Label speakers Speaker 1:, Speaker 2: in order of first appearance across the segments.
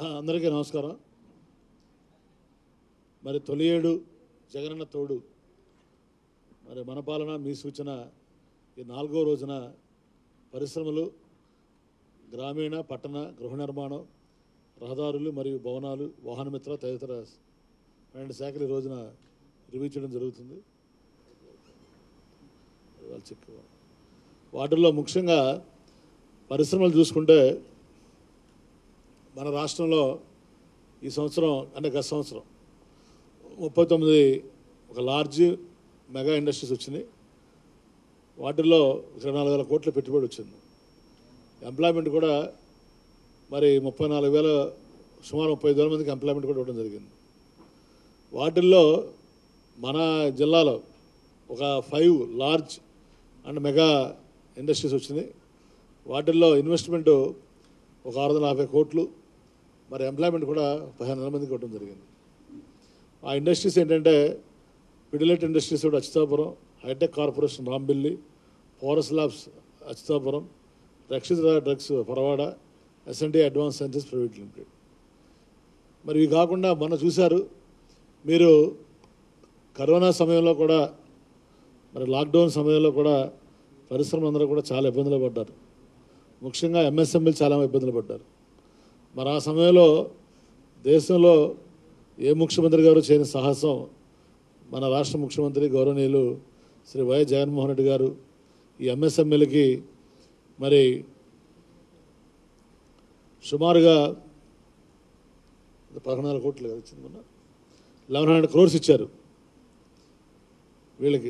Speaker 1: ఆ, అందరికీ నమస్కారం మరి తొలి ఏడు జగనన్న తోడు మరి మన పాలన మీ సూచన ఈ నాలుగో రోజున పరిశ్రమలు గ్రామీణ పట్టణ గృహ నిర్మాణం రహదారులు మరియు భవనాలు వాహనమిత్ర తదితర పన్నెండు శాఖలు ఈ రోజున రివ్యూ చేయడం జరుగుతుంది ఇవాళ చెక్ వాటిల్లో ముఖ్యంగా పరిశ్రమలు చూసుకుంటే మన రాష్ట్రంలో ఈ సంవత్సరం అంటే గత సంవత్సరం ముప్పై తొమ్మిది ఒక లార్జ్ మెగా ఇండస్ట్రీస్ వచ్చినాయి వాటిల్లో ఇరవై నాలుగు వేల కోట్ల పెట్టుబడి వచ్చింది ఎంప్లాయ్మెంట్ కూడా మరి ముప్పై నాలుగు వేల సుమారు ముప్పై ఐదు వేల మందికి ఎంప్లాయ్మెంట్ కూడా ఇవ్వడం జరిగింది వాటిల్లో మన జిల్లాలో ఒక five large and mega industries వచ్చినాయి వాటిల్లో ఇన్వెస్ట్మెంట్ ఒక ఆరు వందల యాభై కోట్లు మరి ఎంప్లాయ్మెంట్ కూడా పదిహేను వందల మందికి ఇవ్వడం జరిగింది ఆ ఇండస్ట్రీస్ ఏంటంటే పిడిలెట్ ఇండస్ట్రీస్ కూడా అచ్యుతాపురం హైటెక్ కార్పొరేషన్ రాంబిల్లి పవరస్ labs Achyutapuram Rakshita drugs Paravada SNT advance sciences private limited మరి ఇవి కాకుండా మొన్న చూశారు మీరు కరోనా సమయంలో కూడా మరి లాక్డౌన్ సమయంలో కూడా పరిశ్రమలందరూ కూడా చాలా ఇబ్బందులు పడ్డారు ముఖ్యంగా ఎంఎస్ఎంఈలు చాలా ఇబ్బందులు పడ్డారు మరి ఆ సమయంలో దేశంలో ఏ ముఖ్యమంత్రి గారు చేయని సాహసం మన రాష్ట్ర ముఖ్యమంత్రి గౌరవనీయులు శ్రీ వైఎస్ జగన్మోహన్ రెడ్డి గారు ఈ ఎంఎస్ఎంఈలకి మరి సుమారుగా పదకొండు వందల కోట్లు కదా ఇచ్చింది మొన్న లెవెన్ హండ్రెడ్ క్రోర్స్ ఇచ్చారు వీళ్ళకి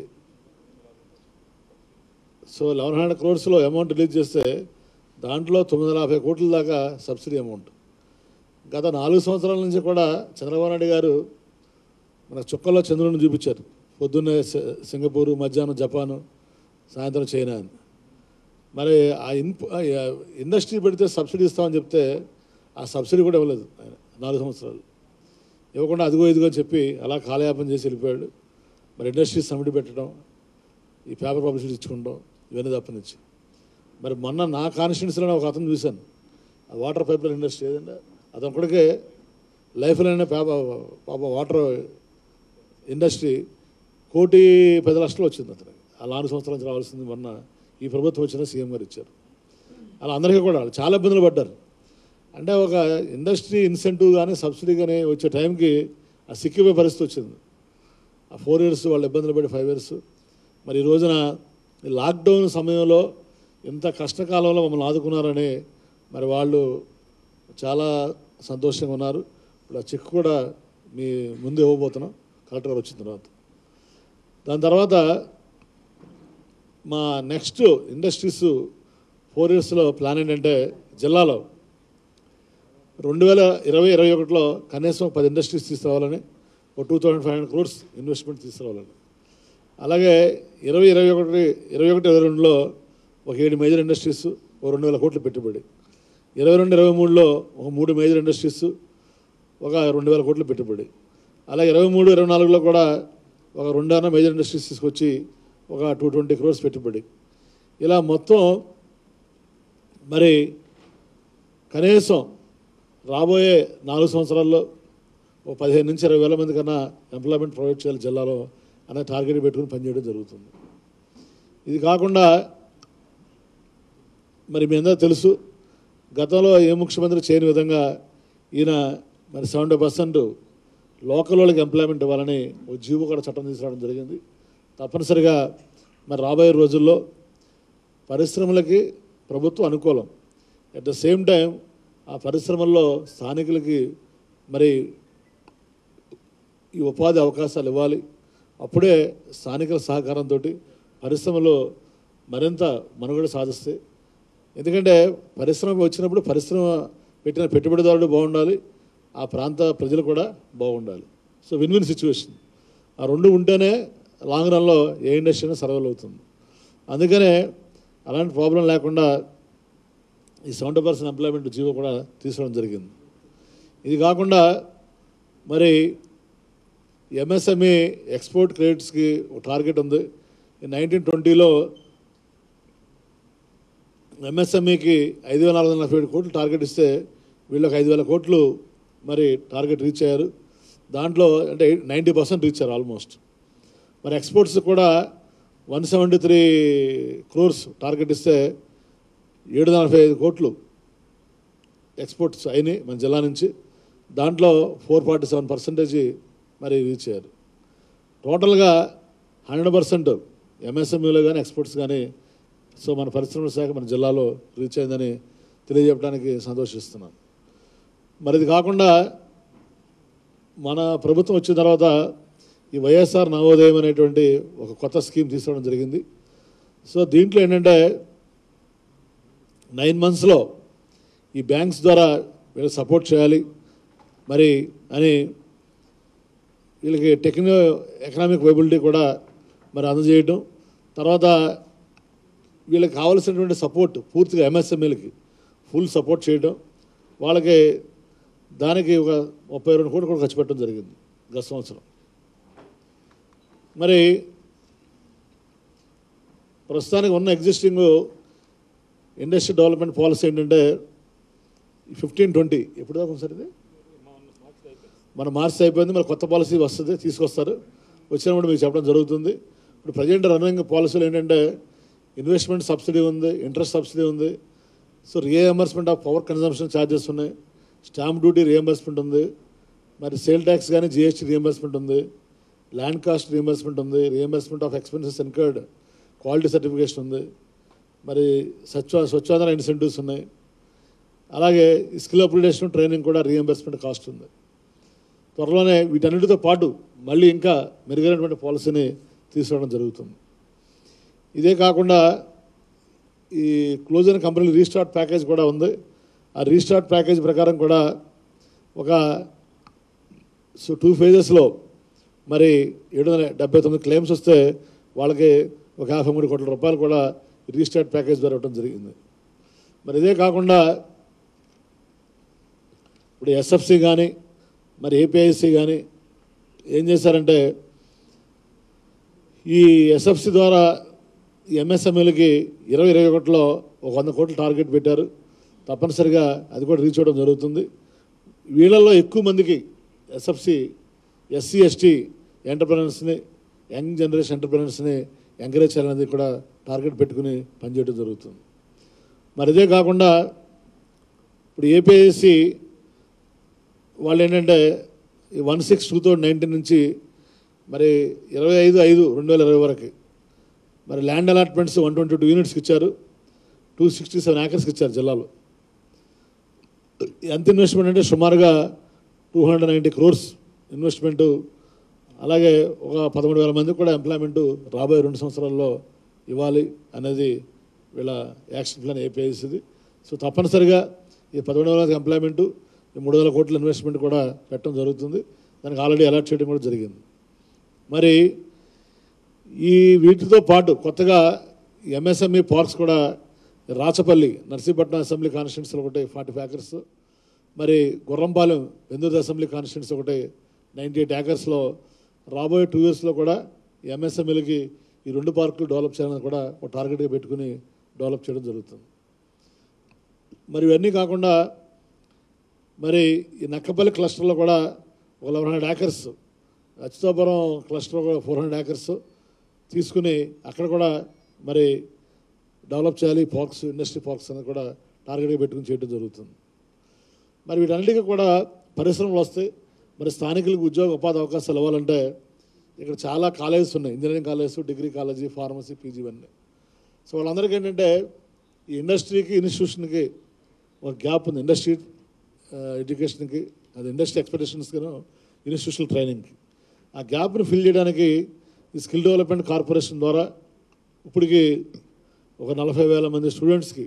Speaker 1: సో లెవెన్ హండ్రెడ్ క్రోర్స్లో అమౌంట్ రిలీజ్ చేస్తే దాంట్లో తొమ్మిది వందల యాభై కోట్ల దాకా సబ్సిడీ అమౌంట్ గత నాలుగు సంవత్సరాల నుంచి కూడా చంద్రబాబు నాయుడు గారు మన చుక్కల్లో చంద్రుడిని చూపించారు పొద్దున్నే సి- సింగపూరు మధ్యాహ్నం జపాను సాయంత్రం చైనా అని మరి ఆ ఇన్పు ఆ ఇండస్ట్రీ పెడితే సబ్సిడీ ఇస్తామని చెప్తే ఆ సబ్సిడీ కూడా ఇవ్వలేదు ఆయన నాలుగు సంవత్సరాలు ఇవ్వకుండా అదిగో ఇదిగో అని చెప్పి అలా కాలయాపన చేసి వెళ్ళిపోయాడు మరి ఇండస్ట్రీ సమిటి పెట్టడం ఈ పేపర్ పబ్లిసిటీ ఇచ్చుకుంటాం ఇవన్నీ తప్పనిచ్చి మరి మొన్న నా కాన్స్టిట్యున్సీలో ఒక అతను చూశాను ఆ వాటర్ పైప్ లైన్ ఇండస్ట్రీ ఏదంటే అతను ఒక్కడికే లైఫ్ లైన్ పేపర్ పాప వాటర్ ఇండస్ట్రీ కోటి పది లక్షలు వచ్చింది అతనికి ఆ నాలుగు సంవత్సరాల నుంచి రావాల్సింది మొన్న ఈ ప్రభుత్వం వచ్చిన సీఎం గారు ఇచ్చారు అలా అందరికీ కూడా చాలా ఇబ్బందులు పడ్డారు అంటే ఒక ఇండస్ట్రీ ఇన్సెంటివ్ కానీ సబ్సిడీ కానీ వచ్చే టైంకి ఆ సిక్కిపోయే పరిస్థితి వచ్చింది ఆ ఫోర్ ఇయర్స్ వాళ్ళు ఇబ్బందులు పడి ఫైవ్ ఇయర్స్ మరి ఈ రోజున ఈ లాక్డౌన్ సమయంలో ఇంత కష్టకాలంలో మమ్మల్ని ఆదుకున్నారని మరి వాళ్ళు చాలా సంతోషంగా ఉన్నారు ఇప్పుడు ఆ చెక్ కూడా మీ ముందు ఇవ్వబోతున్నాం కలెక్టర్ గారు వచ్చిన తర్వాత దాని తర్వాత మా నెక్స్ట్ ఇండస్ట్రీస్ ఫోర్ ఇయర్స్లో ప్లాన్ ఏంటంటే జిల్లాలో రెండు వేల ఇరవై ఇరవై ఒకటిలో కనీసం పది ఇండస్ట్రీస్ తీసుకురావాలని ఒక two thousand five hundred crores investment తీసుకురావాలని అలాగే ఇరవై ఇరవై ఒకటి ఇరవై ఒకటి ఇరవై రెండులో ఒక ఏడు మేజర్ ఇండస్ట్రీస్ ఒక రెండు వేల కోట్ల పెట్టుబడి ఇరవై రెండు ఇరవై మూడులో ఒక మూడు మేజర్ ఇండస్ట్రీస్ ఒక రెండు వేల కోట్ల పెట్టుబడి అలాగే ఇరవై మూడు ఇరవై నాలుగులో కూడా ఒక రెండున్నర మేజర్ ఇండస్ట్రీస్ తీసుకొచ్చి ఒక టూ ట్వంటీ క్రోర్స్ పెట్టుబడి ఇలా మొత్తం మరి కనీసం రాబోయే నాలుగు సంవత్సరాల్లో ఒక పదిహేను నుంచి ఇరవై వేల మంది కన్నా ఎంప్లాయ్మెంట్ ప్రొవైడ్ చేయాలి జిల్లాలో అనే టార్గెట్ పెట్టుకుని పనిచేయడం జరుగుతుంది ఇది కాకుండా మరి మీ అందరూ తెలుసు గతంలో ఏ ముఖ్యమంత్రి చేయని విధంగా ఈయన మరి సెవెంటీ పర్సెంట్ లోకల్ వాళ్ళకి ఎంప్లాయ్మెంట్ ఇవ్వాలని ఒక జీవో కూడా చట్టం తీసుకురావడం జరిగింది తప్పనిసరిగా మరి రాబోయే రోజుల్లో పరిశ్రమలకి ప్రభుత్వం అనుకూలం అట్ ద సేమ్ టైం ఆ పరిశ్రమల్లో స్థానికులకి మరి ఈ ఉపాధి అవకాశాలు ఇవ్వాలి అప్పుడే స్థానికుల సహకారంతో పరిశ్రమలు మరింత మనుగడ సాధిస్తాయి ఎందుకంటే పరిశ్రమ వచ్చినప్పుడు పరిశ్రమ పెట్టిన పెట్టుబడిదారుడు బాగుండాలి ఆ ప్రాంత ప్రజలు కూడా బాగుండాలి సో విన్ విన్ సిచ్యువేషన్ ఆ రెండు ఉంటేనే లాంగ్ రన్లో ఏ ఇండస్ట్రీ అయినా సర్వైవ్ అవుతుంది అందుకనే అలాంటి ప్రాబ్లం లేకుండా ఈ సెవెంటీ పర్సెంట్ ఎంప్లాయ్మెంట్ జీవో కూడా తీసుకోవడం జరిగింది ఇది కాకుండా మరి ఎంఎస్ఎంఈ ఎక్స్పోర్ట్ క్రెడిట్స్కి ఒక టార్గెట్ ఉంది నైన్టీన్ ట్వంటీలో ఎంఎస్ఎంఈకి ఐదు వేల నాలుగు వందల నలభై ఏడు కోట్లు టార్గెట్ ఇస్తే వీళ్ళు ఒక ఐదు వేల కోట్లు మరి టార్గెట్ రీచ్ అయ్యారు దాంట్లో అంటే నైంటీ పర్సెంట్ రీచ్ అయ్యారు ఆల్మోస్ట్ మరి ఎక్స్పోర్ట్స్ కూడా one seventy three crores target ఇస్తే ఏడు నలభై ఐదు కోట్లు ఎక్స్పోర్ట్స్ అయినాయి మన జిల్లా నుంచి దాంట్లో ఫోర్ ఫార్టీ సెవెన్ పర్సెంటేజ్ మరి రీచ్ అయ్యారు టోటల్గా హండ్రెడ్ పర్సెంట్ ఎంఎస్ఎంఈలో కానీ ఎక్స్పోర్ట్స్ కానీ సో మన పరిశ్రమల శాఖ మన జిల్లాలో రీచ్ అయిందని తెలియజెప్పడానికి సంతోషిస్తున్నాను మరి ఇది కాకుండా మన ప్రభుత్వం వచ్చిన తర్వాత ఈ వైఎస్ఆర్ నవోదయం అనేటువంటి ఒక కొత్త స్కీమ్ తీసుకోవడం జరిగింది సో దీంట్లో ఏంటంటే నైన్ మంత్స్లో ఈ బ్యాంక్స్ ద్వారా వీళ్ళకి సపోర్ట్ చేయాలి మరి అని వీళ్ళకి టెక్నో ఎకనామిక్ వైబిలిటీ కూడా మరి అందజేయటం తర్వాత వీళ్ళకి కావాల్సినటువంటి సపోర్ట్ పూర్తిగా ఎంఎస్ఎంఈలకి ఫుల్ సపోర్ట్ చేయడం వాళ్ళకి దానికి ఒక ముప్పై రెండు కోట్లు కూడా ఖర్చు పెట్టడం జరిగింది గత సంవత్సరం మరి ప్రస్తుతానికి ఉన్న ఎగ్జిస్టింగ్ ఇండస్ట్రీ డెవలప్మెంట్ పాలసీ ఏంటంటే ఫిఫ్టీన్ ట్వంటీ ఎప్పుడు దాకా ఉంది సార్ ఇది మన మార్చి అయిపోయింది మరి కొత్త పాలసీ వస్తుంది తీసుకొస్తారు వచ్చినప్పుడు మీకు చెప్పడం జరుగుతుంది ఇప్పుడు ప్రజెంట్ రన్నింగ్ పాలసీలు ఏంటంటే ఇన్వెస్ట్మెంట్ సబ్సిడీ ఉంది ఇంట్రెస్ట్ సబ్సిడీ ఉంది so reimbursement of power consumption charges ఉన్నాయి స్టాంప్ డ్యూటీ రియంబర్స్మెంట్ ఉంది మరి సేల్ ట్యాక్స్ కానీ జిఎస్టీ రియంబర్స్మెంట్ ఉంది ల్యాండ్ కాస్ట్ రియంబర్స్మెంట్ ఉంది reimbursement of expenses incurred quality certification ఉంది మరి స్వచ్ఛ స్వచ్ఛాంధ్ర ఇన్సెంటివ్స్ ఉన్నాయి అలాగే స్కిల్ అప్గ్రేడేషన్ ట్రైనింగ్ కూడా రియంబర్స్మెంట్ కాస్ట్ ఉంది త్వరలోనే వీటన్నిటితో పాటు మళ్ళీ ఇంకా మెరుగైనటువంటి పాలసీని తీసుకోవడం జరుగుతుంది ఇదే కాకుండా ఈ క్లోజ్ అయిన కంపెనీ రీస్టార్ట్ ప్యాకేజ్ కూడా ఉంది ఆ రీస్టార్ట్ ప్యాకేజ్ ప్రకారం కూడా ఒక సో టూ ఫేజెస్లో మరి ఏడు వందల డెబ్బై తొమ్మిది క్లెయిమ్స్ వస్తే వాళ్ళకి ఒక యాభై మూడు కోట్ల రూపాయలు కూడా రీస్టార్ట్ ప్యాకేజ్ ద్వారా ఇవ్వడం జరిగింది మరి ఇదే కాకుండా ఇప్పుడు ఎస్ఎఫ్సి కానీ మరి ఏపీఐసి కానీ ఏం చేశారంటే ఈ ఎస్ఎఫ్సి ద్వారా ఈ ఎంఎస్ఎంఈలకి ఇరవై ఇరవై ఒకటిలో ఒక వంద కోట్ల టార్గెట్ పెట్టారు తప్పనిసరిగా అది కూడా రీచ్ అవ్వడం జరుగుతుంది వీళ్ళల్లో ఎక్కువ మందికి ఎస్ఎఫ్సి ఎస్సీ ఎస్టీ ఎంటర్ప్రినర్స్ని యంగ్ జనరేషన్ ఎంటర్ప్రినర్స్ని ఎంకరేజ్ చేయాలనేది కూడా టార్గెట్ పెట్టుకుని పనిచేయడం జరుగుతుంది మరి ఇదే కాకుండా ఇప్పుడు ఏపీఐసి వాళ్ళు ఏంటంటే ఈ one six two thousand nineteen నుంచి మరి ఇరవై ఐదు ఐదు రెండు వేల ఇరవై వరకు మరి land allotments one twenty two యూనిట్స్కి ఇచ్చారు టూ సిక్స్టీ సెవెన్ ఏకర్స్కి ఇచ్చారు జిల్లాలో ఎంత ఇన్వెస్ట్మెంట్ అంటే సుమారుగా two hundred ninety crores investment అలాగే ఒక పదమూడు వేల మందికి కూడా ఎంప్లాయ్మెంట్ రాబోయే రెండు సంవత్సరాల్లో ఇవ్వాలి అనేది వీళ్ళ యాక్షన్ ప్లాన్ ఏపీఐసిది సో తప్పనిసరిగా ఈ పదమూడు వేల మందికి ఎంప్లాయ్మెంటు ఈ మూడు వేల కోట్ల ఇన్వెస్ట్మెంట్ కూడా పెట్టడం జరుగుతుంది దానికి ఆల్రెడీ అలాట్ చేయడం కూడా జరిగింది మరి ఈ వీటితో పాటు కొత్తగా ఎంఎస్ఎంఈ పార్క్స్ కూడా రాచపల్లి నర్సీపట్నం అసెంబ్లీ కాన్స్టిట్యున్సీలో ఒకటి ఫార్టీ ఏకర్స్ మరి గుర్రంపాలెం వెందూరు అసెంబ్లీ కాన్స్టిట్యున్సీ ఒకటి నైంటీ ఎయిట్ ఏకర్స్లో రాబోయే టూ ఇయర్స్లో కూడా ఎంఎస్ఎంఈలకి ఈ రెండు పార్కులు డెవలప్ చేయాలని కూడా ఒక టార్గెట్గా పెట్టుకుని డెవలప్ చేయడం జరుగుతుంది మరి ఇవన్నీ కాకుండా మరి ఈ నక్కపల్లి క్లస్టర్లో కూడా ఒక eleven hundred acres Achyutapuram cluster కూడా ఫోర్ హండ్రెడ్ ఏకర్స్ తీసుకుని అక్కడ కూడా మరి డెవలప్ చేయాలి పార్క్స్ ఇండస్ట్రీ పార్క్స్ అనేది కూడా టార్గెట్గా పెట్టుకుని చేయడం జరుగుతుంది మరి వీటన్నిటికీ కూడా పరిశ్రమలు వస్తాయి మరి స్థానికులకు ఉద్యోగ ఉపాధి అవకాశాలు ఇవ్వాలంటే ఇక్కడ చాలా కాలేజెస్ ఉన్నాయి engineering colleges degree college pharmacy PG ఇవన్నీ సో వాళ్ళందరికీ ఏంటంటే ఈ ఇండస్ట్రీకి ఇన్స్టిట్యూషన్కి ఒక గ్యాప్ ఉంది ఇండస్ట్రీ ఎడ్యుకేషన్కి అది ఇండస్ట్రీ ఎక్స్పెక్టేషన్స్కిను ఇన్స్టిట్యూషనల్ ట్రైనింగ్కి ఆ గ్యాప్ని ఫిల్ చేయడానికి ఈ స్కిల్ డెవలప్మెంట్ కార్పొరేషన్ ద్వారా ఇప్పటికి ఒక నలభై వేల మంది స్టూడెంట్స్కి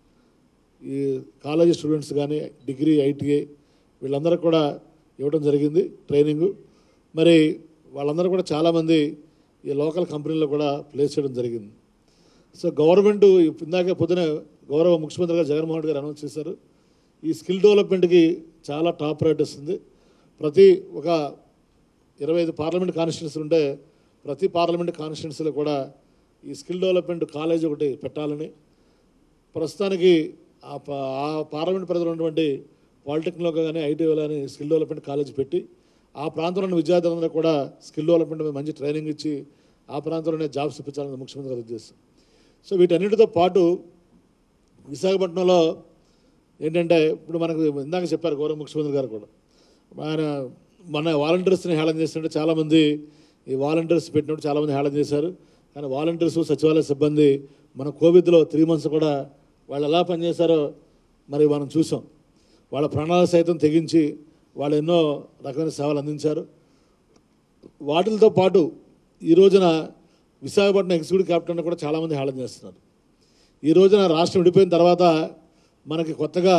Speaker 1: ఈ కాలేజీ స్టూడెంట్స్ కానీ డిగ్రీ ఐటీఐ వీళ్ళందరూ కూడా ఇవ్వడం జరిగింది ట్రైనింగు మరి వాళ్ళందరూ కూడా చాలామంది ఈ లోకల్ కంపెనీలో కూడా ప్లేస్ చేయడం జరిగింది సో గవర్నమెంట్ ఇందాక పొద్దున గౌరవ ముఖ్యమంత్రి గారు జగన్మోహన్ రెడ్డి గారు అనౌన్స్ చేశారు ఈ స్కిల్ డెవలప్మెంట్కి చాలా టాప్ ప్రయారిటీస్ ఉంది ప్రతి ఒక ఇరవై ఐదు పార్లమెంట్ కాన్స్టిట్యున్సీలు ఉంటే ప్రతి పార్లమెంట్ కాన్స్టిట్యున్సీలో కూడా ఈ స్కిల్ డెవలప్మెంట్ కాలేజ్ ఒకటి పెట్టాలని ప్రస్తుతానికి ఆ ప- ఆ పార్లమెంట్ పరిధిలో ఉన్నటువంటి పాలిటెక్నిక్లో కానీ ఐటీలో కానీ స్కిల్ డెవలప్మెంట్ కాలేజ్ పెట్టి ఆ ప్రాంతంలోని విద్యార్థులందరూ కూడా స్కిల్ డెవలప్మెంట్ మీద మంచి ట్రైనింగ్ ఇచ్చి ఆ ప్రాంతంలోనే జాబ్స్ ఇప్పించాలని ముఖ్యమంత్రి గారి ఉద్దేశం సో వీటన్నిటితో పాటు విశాఖపట్నంలో ఏంటంటే ఇప్పుడు మనకు ఇందాక చెప్పారు గౌరవ ముఖ్యమంత్రి గారు కూడా ఆయన మన వాలంటీర్స్ని హేళన చేస్తుంటే చాలామంది ఈ వాలంటీర్స్ పెట్టినప్పుడు చాలామంది హేళన చేశారు కానీ వాలంటీర్స్ సచివాలయ సిబ్బంది మన కోవిడ్లో త్రీ మంత్స్ కూడా వాళ్ళు ఎలా పనిచేశారో మరి మనం చూసాం వాళ్ళ ప్రాణాలు సైతం తెగించి వాళ్ళు ఎన్నో రకమైన సేవలు అందించారు వాటితో పాటు ఈ రోజున విశాఖపట్నం ఎగ్జిక్యూటివ్ క్యాప్టెన్ కూడా చాలామంది హేళన చేస్తున్నారు ఈ రోజున రాష్ట్రం విడిపోయిన తర్వాత మనకి కొత్తగా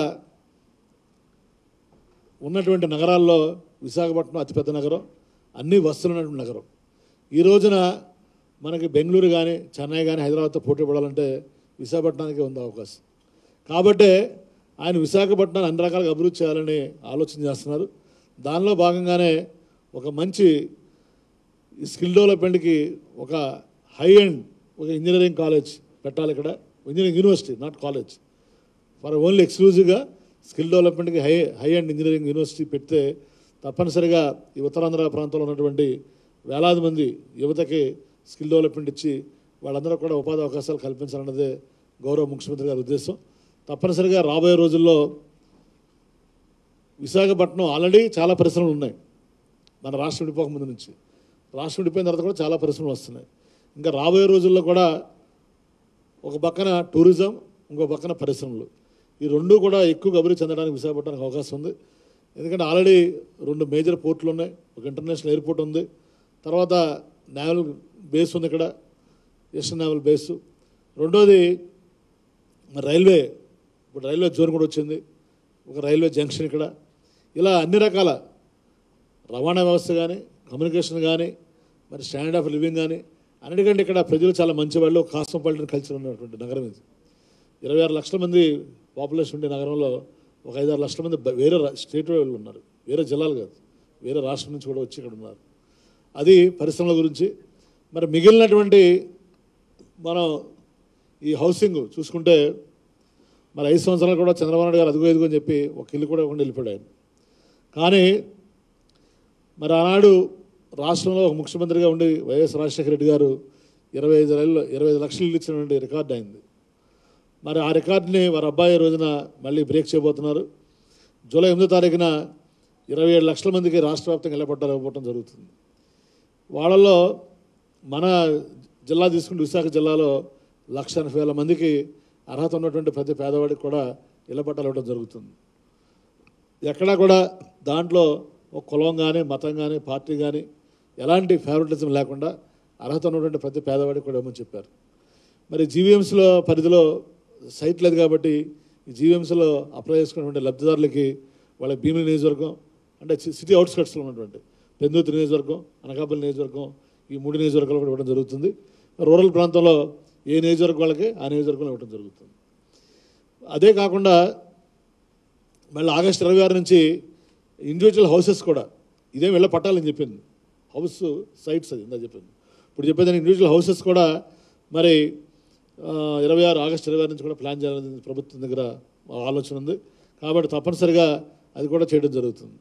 Speaker 1: ఉన్నటువంటి నగరాల్లో విశాఖపట్నం అతిపెద్ద నగరం అన్ని వస్తువులు ఉన్నటువంటి నగరం ఈ రోజున మనకి బెంగళూరు కానీ చెన్నై కానీ హైదరాబాద్తో పోటీ పడాలంటే విశాఖపట్నానికి ఉంది అవకాశం కాబట్టే ఆయన విశాఖపట్నాన్ని అన్ని రకాలుగా అభివృద్ధి చేయాలని ఆలోచన చేస్తున్నారు దానిలో భాగంగానే ఒక మంచి ఈ స్కిల్ డెవలప్మెంట్కి ఒక హై ఎండ్ ఒక ఇంజనీరింగ్ కాలేజ్ పెట్టాలి ఇక్కడ engineering university not college for only ఎక్స్క్లూజివ్గా స్కిల్ డెవలప్మెంట్కి high high and engineering university పెడితే తప్పనిసరిగా ఈ ఉత్తరాంధ్ర ప్రాంతంలో ఉన్నటువంటి వేలాది మంది యువతకి స్కిల్ డెవలప్మెంట్ ఇచ్చి వాళ్ళందరూ కూడా ఉపాధి అవకాశాలు కల్పించాలన్నదే గౌరవ ముఖ్యమంత్రి గారి ఉద్దేశం తప్పనిసరిగా రాబోయే రోజుల్లో విశాఖపట్నం ఆల్రెడీ చాలా పరిశ్రమలు ఉన్నాయి మన రాష్ట్రం విడిపోక ముందు నుంచి రాష్ట్రం విడిపోయిన తర్వాత కూడా చాలా పరిశ్రమలు వస్తున్నాయి ఇంకా రాబోయే రోజుల్లో కూడా ఒక పక్కన టూరిజం ఇంకో పక్కన పరిశ్రమలు ఈ రెండు కూడా ఎక్కువగా అభివృద్ధి చెందడానికి విశాఖపట్నానికి అవకాశం ఉంది ఎందుకంటే ఆల్రెడీ రెండు మేజర్ పోర్టులు ఉన్నాయి ఒక ఇంటర్నేషనల్ ఎయిర్పోర్ట్ ఉంది తర్వాత నేవల్ బేస్ ఉంది ఇక్కడ ఈస్టర్న్ నేవల్ బేస్ రెండోది మరి రైల్వే ఇప్పుడు రైల్వే జోన్ కూడా వచ్చింది ఒక రైల్వే జంక్షన్ ఇక్కడ ఇలా అన్ని రకాల రవాణా వ్యవస్థ కానీ కమ్యూనికేషన్ కానీ మరి స్టాండర్డ్ ఆఫ్ లివింగ్ కానీ అన్నిటికంటే ఇక్కడ ప్రజలు చాలా మంచి వాళ్ళు కాస్మోపాలిటన్ కల్చర్ ఉన్నటువంటి నగరం ఇది ఇరవై ఆరు లక్షల మంది పాపులేషన్ ఉండే నగరంలో ఒక ఐదారు లక్షల మంది బ- వేరే రా- స్టేట్ వాళ్ళు ఉన్నారు వేరే జిల్లాలు కాదు వేరే రాష్ట్రం నుంచి కూడా వచ్చి ఇక్కడ ఉన్నారు అది పరిశ్రమల గురించి మరి మిగిలినటువంటి మనం ఈ హౌసింగ్ చూసుకుంటే మరి ఐదు సంవత్సరాలు కూడా చంద్రబాబు నాయుడు గారు అదుగో ఇదిగో అని చెప్పి ఒక ఇల్లు కూడా ఇవ్వకుండా వెళ్ళిపోయాడు ఆయన కానీ మరి ఆనాడు రాష్ట్రంలో ఒక ముఖ్యమంత్రిగా ఉండి వైఎస్ రాజశేఖర రెడ్డి గారు ఇరవై ఐదు నెలలు ఇరవై ఐదు లక్షలు ఇల్లు ఇచ్చినటువంటి రికార్డు అయింది మరి ఆ రికార్డుని వారి అబ్బాయి రోజున మళ్ళీ బ్రేక్ చేయబోతున్నారు జూలై ఎనిమిదో తారీఖున ఇరవై ఏడు లక్షల మందికి రాష్ట్ర వ్యాప్తంగా ఇళ్ళపట్టాలు ఇవ్వబోవడం జరుగుతుంది వాళ్ళల్లో మన జిల్లా తీసుకుంటే విశాఖ జిల్లాలో లక్ష ఎనభై వేల మందికి అర్హత ఉన్నటువంటి ప్రతి పేదవాడికి కూడా ఇళ్ళ పట్టాలు ఇవ్వడం జరుగుతుంది ఎక్కడా కూడా దాంట్లో ఒక కులం కానీ మతం కానీ పార్టీ కానీ ఎలాంటి ఫేవరెటిజం లేకుండా అర్హత ఉన్నటువంటి ప్రతి పేదవాడికి కూడా ఇవ్వమని చెప్పారు మరి జీవీఎంసీలో పరిధిలో సైట్ లేదు కాబట్టి ఈ జీవీఎంసీలో అప్లై చేసుకున్నటువంటి లబ్ధిదారులకి వాళ్ళ భీమిలి నియోజకవర్గం అంటే సి- సిటీ అవుట్స్కట్స్లో ఉన్నటువంటి పెందుతు నియోజకవర్గం అనకాపల్లి నియోజకవర్గం ఈ మూడు నియోజకవర్గాలు కూడా ఇవ్వడం జరుగుతుంది రూరల్ ప్రాంతంలో ఏ నియోజకవర్గం వాళ్ళకి ఆ నియోజకవర్గంలో ఇవ్వడం జరుగుతుంది అదే కాకుండా మళ్ళీ ఆగస్టు ఇరవై ఆరు నుంచి ఇండివిజువల్ హౌసెస్ కూడా ఇదేం వెళ్ళ పట్టాలని చెప్పింది హౌస్ సైట్స్ అది ఇందా చెప్పింది ఇప్పుడు చెప్పేదాన్ని ఇండివిజువల్ హౌసెస్ కూడా మరి ఆ, ఇరవై ఆరు ఆగస్టు ఇరవై ఆరు నుంచి కూడా ప్లాన్ చేయాలని ప్రభుత్వం దగ్గర ఆలోచన ఉంది కాబట్టి తప్పనిసరిగా అది కూడా చేయడం జరుగుతుంది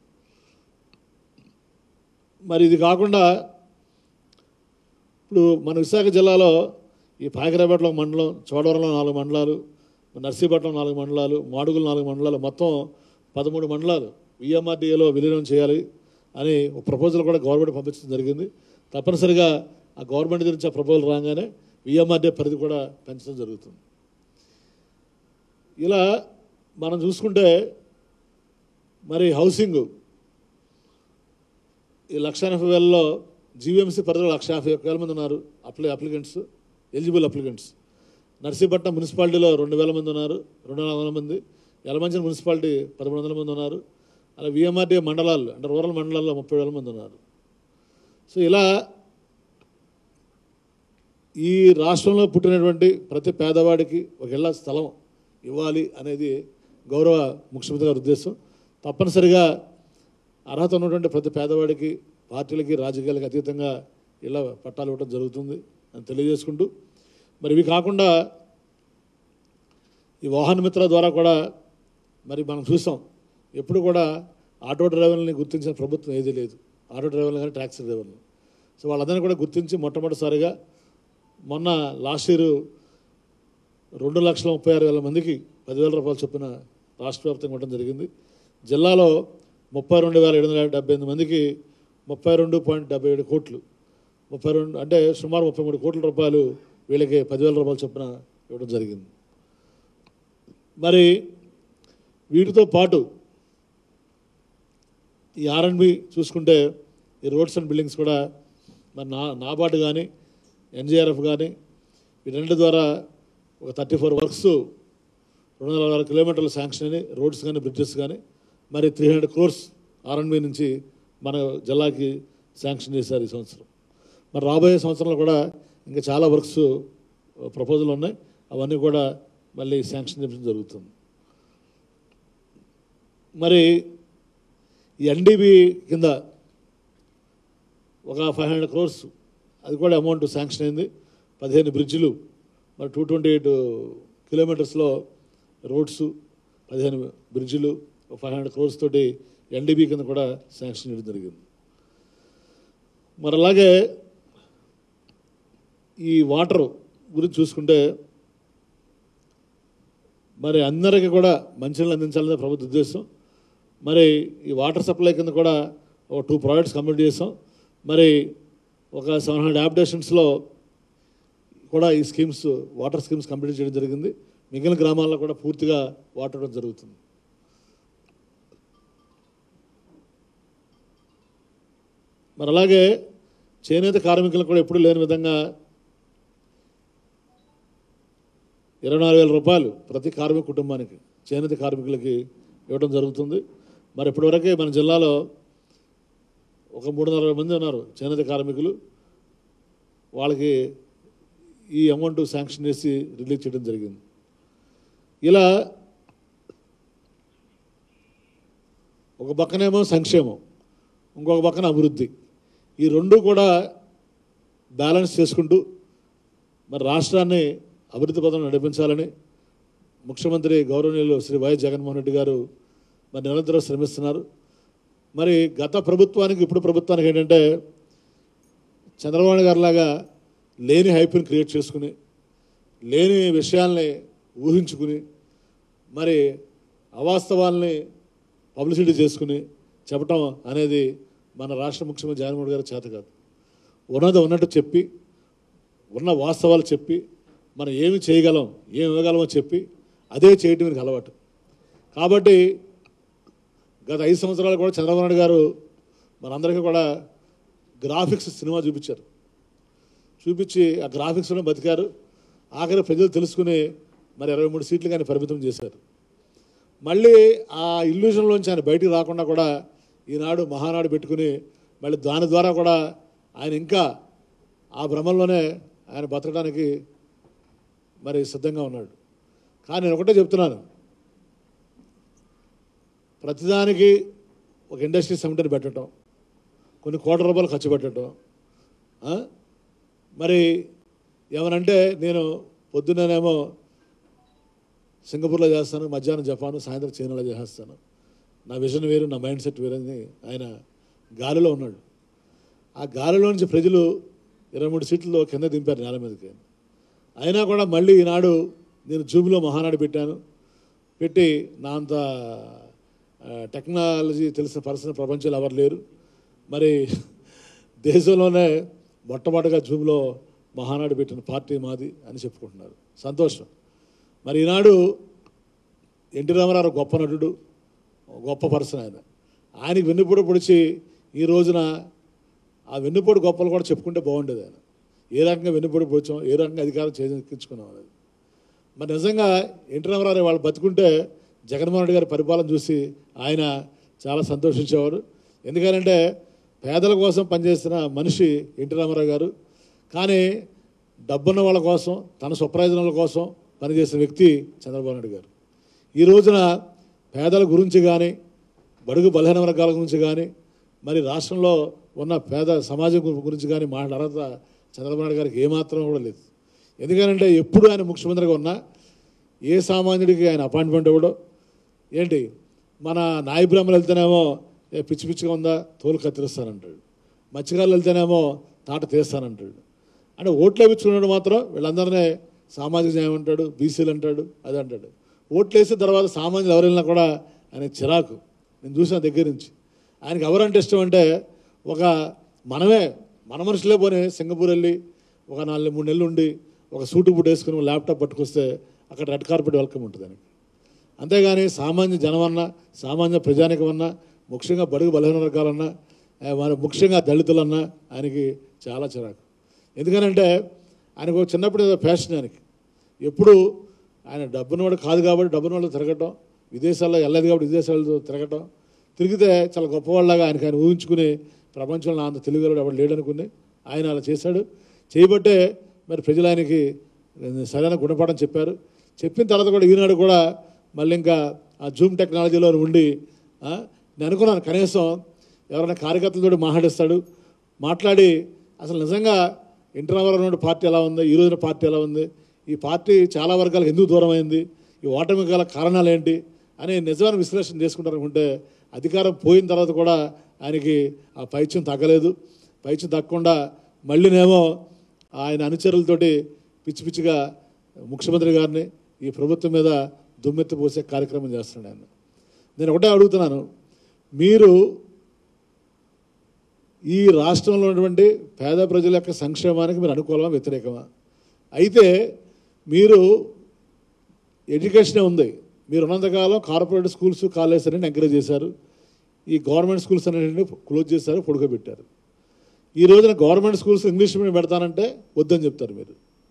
Speaker 1: మరి ఇది కాకుండా ఇప్పుడు మన విశాఖ జిల్లాలో ఈ పాకిరాపేటలో ఒక మండలం చోడవరంలో నాలుగు మండలాలు నర్సీపట్నం నాలుగు మండలాలు మాడుగులు నాలుగు మండలాలు మొత్తం పదమూడు మండలాలు విఎంఆర్డీఏలో విలీనం చేయాలి అని ఒక ప్రపోజల్ కూడా గవర్నమెంట్ పంపించడం జరిగింది తప్పనిసరిగా ఆ గవర్నమెంట్ గురించి ఆ ప్రపోజల్ రాగానే విఎంఆర్డీఏ పరిధి కూడా పెంచడం జరుగుతుంది ఇలా మనం చూసుకుంటే మరి హౌసింగ్ ఈ లక్ష ఎనభై వేలలో జీవీఎంసీ పరిధిలో లక్ష యాభై ఒక్క వేల మంది ఉన్నారు apply applicants eligible applicants Narsipatnam మున్సిపాలిటీలో రెండు వేల మంది ఉన్నారు రెండు వందల మంది యలమంచిల మున్సిపాలిటీ పదమూడు వందల మంది ఉన్నారు అలా విఎంఆర్డీ మండలాలు అంటే రూరల్ మండలాల్లో ముప్పై వేల మంది ఉన్నారు సో ఇలా ఈ రాష్ట్రంలో పుట్టినటువంటి ప్రతి పేదవాడికి ఒక ఇళ్ళ స్థలం ఇవ్వాలి అనేది గౌరవ ముఖ్యమంత్రి గారి ఉద్దేశం తప్పనిసరిగా అర్హత ఉన్నటువంటి ప్రతి పేదవాడికి పార్టీలకి రాజకీయాలకు అతీతంగా ఇళ్ళ పట్టాలు ఇవ్వడం జరుగుతుంది అని తెలియజేసుకుంటూ మరి ఇవి కాకుండా ఈ వాహన మిత్ర ద్వారా కూడా మరి మనం చూసాం ఎప్పుడు కూడా ఆటో డ్రైవర్లని గుర్తించిన ప్రభుత్వం ఏదీ లేదు ఆటో డ్రైవర్లు కానీ ట్యాక్సీ డ్రైవర్లు సో వాళ్ళందరినీ కూడా గుర్తించి మొట్టమొదటిసారిగా మొన్న లాస్ట్ ఇయర్ రెండు లక్షల ముప్పై ఆరు వేల మందికి పదివేల రూపాయలు చొప్పున రాష్ట్ర వ్యాప్తంగా ఇవ్వడం జరిగింది జిల్లాలో ముప్పై రెండు వేల ఏడు వందల డెబ్బై ఎనిమిది మందికి ముప్పై రెండు పాయింట్ డెబ్బై ఏడు కోట్లు ముప్పై రెండు అంటే సుమారు ముప్పై మూడు కోట్ల రూపాయలు వీళ్ళకి పదివేల రూపాయలు చొప్పున ఇవ్వడం జరిగింది మరి వీటితో పాటు ఈ ఆర్ఎండ్బి చూసుకుంటే ఈ రోడ్స్ అండ్ బిల్డింగ్స్ కూడా మరి నా నాబార్డు కానీ ఎన్జీఆర్ఎఫ్ కానీ వీటన్నిటి ద్వారా ఒక థర్టీ ఫోర్ వర్క్స్ రెండు వందల అరవై కిలోమీటర్ల శాంక్షన్ అని రోడ్స్ కానీ బ్రిడ్జెస్ కానీ మరి త్రీ హండ్రెడ్ క్రోర్స్ ఆర్ఎండ్బి నుంచి మన జిల్లాకి శాంక్షన్ చేశారు ఈ సంవత్సరం మరి రాబోయే సంవత్సరంలో కూడా ఇంకా చాలా వర్క్స్ ప్రపోజల్ ఉన్నాయి అవన్నీ కూడా మళ్ళీ శాంక్షన్ చేయడం జరుగుతుంది మరి ఈ ఎన్డీబీ కింద ఒక ఫైవ్ హండ్రెడ్ క్రోర్స్ అది కూడా అమౌంట్ శాంక్షన్ అయింది పదిహేను బ్రిడ్జిలు మరి టూ ట్వంటీ ఎయిట్ కిలోమీటర్స్లో రోడ్స్ పదిహేను బ్రిడ్జిలు ఒక ఫైవ్ హండ్రెడ్ క్రోర్స్ తోటి ఎన్డీబీ కింద కూడా శాంక్షన్ చేయడం జరిగింది మరి అలాగే ఈ వాటర్ గురించి చూసుకుంటే మరి అందరికీ కూడా మంచినీళ్ళు అందించాలనే ప్రభుత్వ ఉద్దేశం మరి ఈ వాటర్ సప్లై కింద కూడా ఒక టూ ప్రాజెక్ట్స్ కంప్లీట్ చేసాం మరి ఒక సెవెన్ హండ్రెడ్ అప్డేషన్స్లో కూడా ఈ స్కీమ్స్ వాటర్ స్కీమ్స్ కంప్లీట్ చేయడం జరిగింది మిగిలిన గ్రామాల్లో కూడా పూర్తిగా వాటర్ ఇవ్వడం జరుగుతుంది మరి అలాగే చేనేత కార్మికులకు కూడా ఎప్పుడు లేని విధంగా ఇరవై నాలుగు వేల రూపాయలు ప్రతి కార్మిక కుటుంబానికి చేనేత కార్మికులకి ఇవ్వడం జరుగుతుంది మరి ఇప్పటివరకే మన జిల్లాలో ఒక మూడు వందల అరవై మంది ఉన్నారు చేనేత కార్మికులు వాళ్ళకి ఈ అమౌంట్ శాంక్షన్ చేసి రిలీజ్ చేయడం జరిగింది ఇలా ఒక పక్కనేమో సంక్షేమం ఇంకొక పక్కన అభివృద్ధి ఈ రెండు కూడా బ్యాలెన్స్ చేసుకుంటూ మరి రాష్ట్రాన్ని అభివృద్ధి పథం నడిపించాలని ముఖ్యమంత్రి గౌరవనీయులు శ్రీ వైఎస్ జగన్మోహన్ రెడ్డి గారు మరి నిరంతరం శ్రమిస్తున్నారు మరి గత ప్రభుత్వానికి ఇప్పుడు ప్రభుత్వానికి ఏంటంటే చంద్రబాబు గారి లాగా లేని హైప్ని క్రియేట్ చేసుకుని లేని విషయాల్ని ఊహించుకుని మరి అవాస్తవాల్ని పబ్లిసిటీ చేసుకుని చెప్పటం అనేది మన రాష్ట్ర ముఖ్యమంత్రి జగన్మోహన్ గారి చేత కాదు ఉన్నది ఉన్నట్టు చెప్పి ఉన్న వాస్తవాలు చెప్పి మనం ఏమి చేయగలం ఏమి ఇవ్వగలమో చెప్పి అదే చేయటం మీకు అలవాటు కాబట్టి గత ఐదు సంవత్సరాలు కూడా చంద్రబాబు నాయుడు గారు మనందరికీ కూడా గ్రాఫిక్స్ సినిమా చూపించారు చూపించి ఆ గ్రాఫిక్స్లో బతికారు ఆఖరి ప్రజలు తెలుసుకుని మరి ఇరవై మూడు సీట్లు కానీ పరిమితం చేశారు మళ్ళీ ఆ ఇల్యూషన్లోంచి ఆయన బయటికి రాకుండా కూడా ఈనాడు మహానాడు పెట్టుకుని మళ్ళీ దాని ద్వారా కూడా ఆయన ఇంకా ఆ భ్రమంలోనే ఆయన బతకడానికి మరి సిద్ధంగా ఉన్నాడు కానీ నేను ఒకటే చెప్తున్నాను ప్రతిదానికి ఒక ఇండస్ట్రీ సమిటిని పెట్టడం కొన్ని కోట్ల రూపాయలు ఖర్చు పెట్టడం ఆ? మరి ఏమనంటే నేను పొద్దున్నేమో సింగపూర్లో చేస్తాను మధ్యాహ్నం జపాను సాయంత్రం చైనాలో చేస్తాను నా విజన్ వేరు నా మైండ్ సెట్ వేరు అని ఆయన గాలిలో ఉన్నాడు ఆ గాలిలో నుంచి ప్రజలు ఇరవై మూడు సీట్లలో కింద దింపారు నేల మీదకి అయినా కూడా మళ్ళీ ఈనాడు నేను జూమ్లో మహానాడు పెట్టాను పెట్టి నా అంత ఆ, టెక్నాలజీ తెలిసిన పర్సన్ ప్రపంచంలో ఎవరు లేరు మరి దేశంలోనే మొట్టమొదటిగా జూమ్లో మహానాడు పెట్టిన పార్టీ మాది అని చెప్పుకుంటున్నారు సంతోషం మరి ఈనాడు ఎన్టీ రామారావు గొప్ప నటుడు గొప్ప పర్సన్ ఆయన ఆయనకి వెన్నుపొడి పొడిచి ఈ రోజున ఆ వెన్నుపొడి గొప్పలు కూడా చెప్పుకుంటే బాగుండేది ఆయన ఏ రకంగా వెన్నుపొడి పొడిచాం ఏ రకంగా అధికారం చేజిక్కించుకున్నాం అనేది మరి నిజంగా ఎన్టీ రామారావు వాళ్ళు బతుకుంటే జగన్మోహన్ రెడ్డి గారి పరిపాలన చూసి ఆయన చాలా సంతోషించేవారు ఎందుకంటే పేదల కోసం పనిచేసిన మనిషి ఎన్టీ రామారావు గారు కానీ డబ్బున్న వాళ్ళ కోసం తన స్వప్రయోజనాల కోసం పనిచేసిన వ్యక్తి చంద్రబాబు నాయుడు గారు ఈ రోజున పేదల గురించి కానీ బడుగు బలహీన వర్గాల గురించి కానీ మరి రాష్ట్రంలో ఉన్న పేద సమాజం గు- గురించి కానీ మాట్లాడే అర్హత చంద్రబాబు నాయుడు గారికి ఏమాత్రం కూడా లేదు ఎందుకంటే ఎప్పుడు ఆయన ముఖ్యమంత్రిగా ఉన్నా ఏ సామాన్యుడికి ఆయన అపాయింట్మెంట్ ఇవ్వడం ఏంటి మన నాయి బ్రహ్మలు వెళ్తేనేమో ఏ పిచ్చి పిచ్చిగా ఉందా తోలు కత్తిరిస్తానంటాడు మత్స్యకారులు వెళ్తేనేమో తాట తీస్తానంటాడు అంటే ఓట్లు వేయించుకున్నాడు మాత్రం వీళ్ళందరినీ సామాజిక న్యాయం అంటాడు బీసీలు అంటాడు అది అంటాడు ఓట్లు వేసిన తర్వాత సామాన్యులు ఎవరు వెళ్ళినా కూడా ఆయన చిరాకు నేను చూసిన దగ్గర నుంచి ఆయనకి ఎవరంటే ఇష్టం అంటే ఒక మనమే మన మనుషులే పోనీ సింగపూర్ వెళ్ళి ఒక నాలుగు మూడు నెలలు ఉండి ఒక సూటు బుట్ వేసుకుని ఒక ల్యాప్టాప్ పట్టుకొస్తే అక్కడ రెడ్ కార్పెట్ వెల్కమ్ ఉంటుంది ఆయనకి అంతేగాని సామాన్య జనమన్నా సామాన్య ప్రజానికమన్నా ముఖ్యంగా బడుగు బలహీన వర్గాలన్నా ఆ, మరి ముఖ్యంగా దళితులన్నా ఆయనకి చాలా చిరాకు ఎందుకనంటే ఆయనకు చిన్నప్పుడు ఏదో ఫ్యాషన్ ఆయనకి ఎప్పుడు ఆయన డబ్బున్నవాడు కాదు కాబట్టి డబ్బున్నవాళ్ళు తిరగటం విదేశాల్లో వెళ్ళలేదు కాబట్టి విదేశాల్లో తిరగటం తిరిగితే చాలా గొప్పవాళ్ళగా ఆయనకి ఆయన ఊహించుకుని ప్రపంచంలో అంత తెలుగులో ఎవరు లేడనుకుని ఆయన అలా చేశాడు చేయబట్టే మరి ప్రజలు ఆయనకి సరైన గుణపాఠం చెప్పారు చెప్పిన తర్వాత కూడా ఈనాడు కూడా మళ్ళీ ఇంకా ఆ జూమ్ టెక్నాలజీలో ఉండి ఆ, నేను అనుకున్నాను కనీసం ఎవరైనా కార్యకర్తలతో మాట్లాడిస్తాడు మాట్లాడి అసలు నిజంగా ఇంటర్నవర్ ఉన్న పార్టీ ఎలా ఉంది ఈ రోజున పార్టీ ఎలా ఉంది ఈ పార్టీ చాలా వర్గాలకు ఎందుకు దూరం అయింది ఈ ఓటమి గల కారణాలు ఏంటి అని నిజమైన విశ్లేషణ చేసుకుంటారు అనుకుంటే అధికారం పోయిన తర్వాత కూడా ఆయనకి ఆ పైత్యం తగ్గలేదు పైత్యం తగ్గకుండా మళ్ళీనేమో ఆయన అనుచరులతోటి పిచ్చి పిచ్చిగా ముఖ్యమంత్రి గారిని ఈ ప్రభుత్వం మీద దుమ్మెత్తి పోసే కార్యక్రమం చేస్తున్నాడు ఆయన నేను ఒకటే అడుగుతున్నాను మీరు ఈ రాష్ట్రంలో ఉన్నటువంటి పేద ప్రజల యొక్క సంక్షేమానికి మీరు అనుకూలమా వ్యతిరేకమా అయితే మీరు ఎడ్యుకేషనే ఉంది మీరు ఉన్నంతకాలం కార్పొరేట్ స్కూల్స్ కాలేజెస్ అన్ని ఎంకరేజ్ చేశారు ఈ గవర్నమెంట్ స్కూల్స్ అనేటివి క్లోజ్ చేశారు పొడుకోబెట్టారు ఈ రోజున గవర్నమెంట్ స్కూల్స్ ఇంగ్లీష్ మీడియం పెడతానంటే వద్దని చెప్తారు మీరు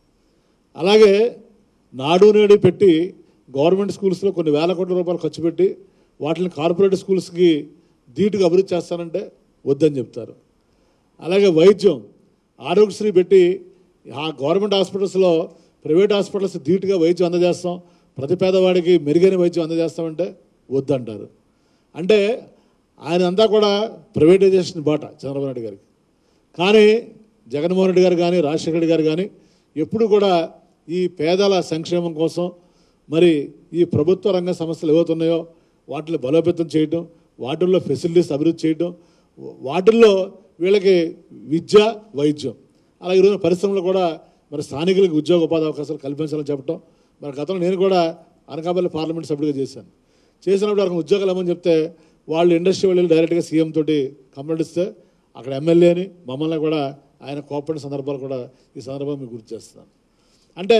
Speaker 1: అలాగే నాడు నేడు పెట్టి గవర్నమెంట్ స్కూల్స్లో కొన్ని వేల కోట్ల రూపాయలు ఖర్చు పెట్టి వాటిని కార్పొరేట్ స్కూల్స్కి ధీటుగా అభివృద్ధి చేస్తానంటే వద్దని చెప్తారు అలాగే వైద్యం ఆరోగ్యశ్రీ పెట్టి ఆ గవర్నమెంట్ హాస్పిటల్స్లో ప్రైవేట్ హాస్పిటల్స్ ధీటుగా వైద్యం అందజేస్తాం ప్రతి పేదవాడికి మెరుగైన వైద్యం అందజేస్తామంటే వద్దంటారు అంటే ఆయన అంతా కూడా ప్రైవేటైజేషన్ బాట చంద్రబాబు నాయుడు గారికి కానీ జగన్మోహన్ రెడ్డి గారు కానీ రాజశేఖర రెడ్డి గారు కానీ ఎప్పుడు కూడా ఈ పేదల సంక్షేమం కోసం మరి ఈ ప్రభుత్వ రంగ సంస్థలు ఏవైతున్నాయో వాటిని బలోపేతం చేయటం వాటిల్లో ఫెసిలిటీస్ అభివృద్ధి చేయటం వాటిల్లో వీళ్ళకి విద్య వైద్యం అలాగే ఈరోజు పరిశ్రమలు కూడా మరి స్థానికులకు ఉద్యోగ ఉపాధి అవకాశాలు కల్పించాలని చెప్పడం మరి గతంలో నేను కూడా అనకాపల్లి పార్లమెంట్ సభ్యుడిగా చేశాను చేసినప్పుడు అక్కడ ఉద్యోగాలు ఏమని చెప్తే వాళ్ళు ఇండస్ట్రీ వాళ్ళు డైరెక్ట్గా సీఎం తోటి కంప్లైంట్ ఇస్తే అక్కడ ఎమ్మెల్యేని మమ్మల్ని కూడా ఆయన కోపడిన సందర్భాలు కూడా ఈ సందర్భంగా మీకు గుర్తు చేస్తున్నాను అంటే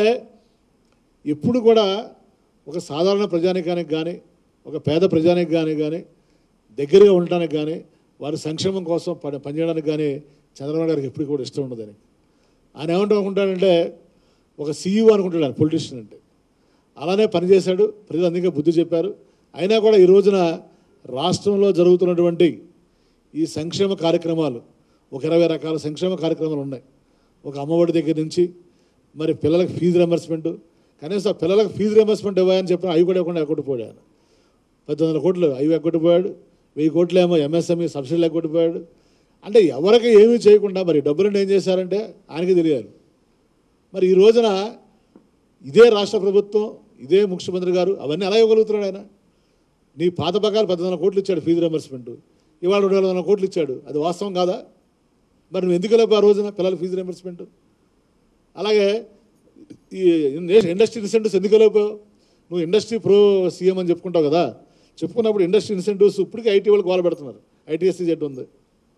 Speaker 1: ఎప్పుడు కూడా ఒక సాధారణ ప్రజానికానికి కానీ ఒక పేద ప్రజానికి కానీ కానీ దగ్గరగా ఉండటానికి కానీ వారి సంక్షేమం కోసం పని పనిచేయడానికి కానీ చంద్రబాబు గారికి ఎప్పుడు కూడా ఇష్టం ఉండదని ఆయన ఏమంటూ అనుకుంటాడంటే ఒక సీఈఓ అనుకుంటాడు ఆయన పొలిటీషియన్ అంటే అలానే పనిచేశాడు ప్రజలు అందుకే బుద్ధి చెప్పారు అయినా కూడా ఈ రోజున రాష్ట్రంలో జరుగుతున్నటువంటి ఈ సంక్షేమ కార్యక్రమాలు ఒక ఇరవై రకాల సంక్షేమ కార్యక్రమాలు ఉన్నాయి ఒక అమ్మఒడి దగ్గర నుంచి మరి పిల్లలకు ఫీజు రింబర్స్మెంట్ కనీసం ఆ పిల్లలకు ఫీజు రింబర్స్మెంట్ ఇవ్వని చెప్పిన అవి కూడా ఇవ్వకుండా ఎగ్గొట్టిపోయాడు ఆయన పద్దెనిమిది వందల కోట్లు అవి ఎగ్గొట్టిపోయాడు వెయ్యి కోట్లు ఏమో ఎంఎస్ఎంఈ సబ్సిడీలు ఎగ్గొట్టిపోయాడు అంటే ఎవరికి ఏమీ చేయకుండా మరి డబ్బులను ఏం చేశారంటే ఆయనకి తెలియాలి మరి ఈ రోజున ఇదే రాష్ట్ర ప్రభుత్వం ఇదే ముఖ్యమంత్రి గారు అవన్నీ ఎలా ఇవ్వగలుగుతున్నాడు ఆయన నీ పాత బకాలు పద్దెనిమిది వందల కోట్లు ఇచ్చాడు ఫీజు రింబర్స్మెంట్ ఇవాళ రెండు వేల వందల కోట్లు ఇచ్చాడు అది వాస్తవం కాదా మరి నువ్వు ఎందుకు లేవు ఆ రోజున పిల్లల ఫీజు రింబర్స్మెంట్ అలాగే ఈ ఇండస్ట్రీ ఇన్సెంటివ్స్ ఎందుకు లేకపోయావు నువ్వు ఇండస్ట్రీ ప్రో సీఎం అని చెప్పుకుంటావు కదా చెప్పుకున్నప్పుడు ఇండస్ట్రీ ఇన్సెంటివ్స్ ఇప్పటికీ ఐటీ వాళ్ళు గోల పెడుతున్నారు ఐటీఎస్సీ జట్టు ఉంది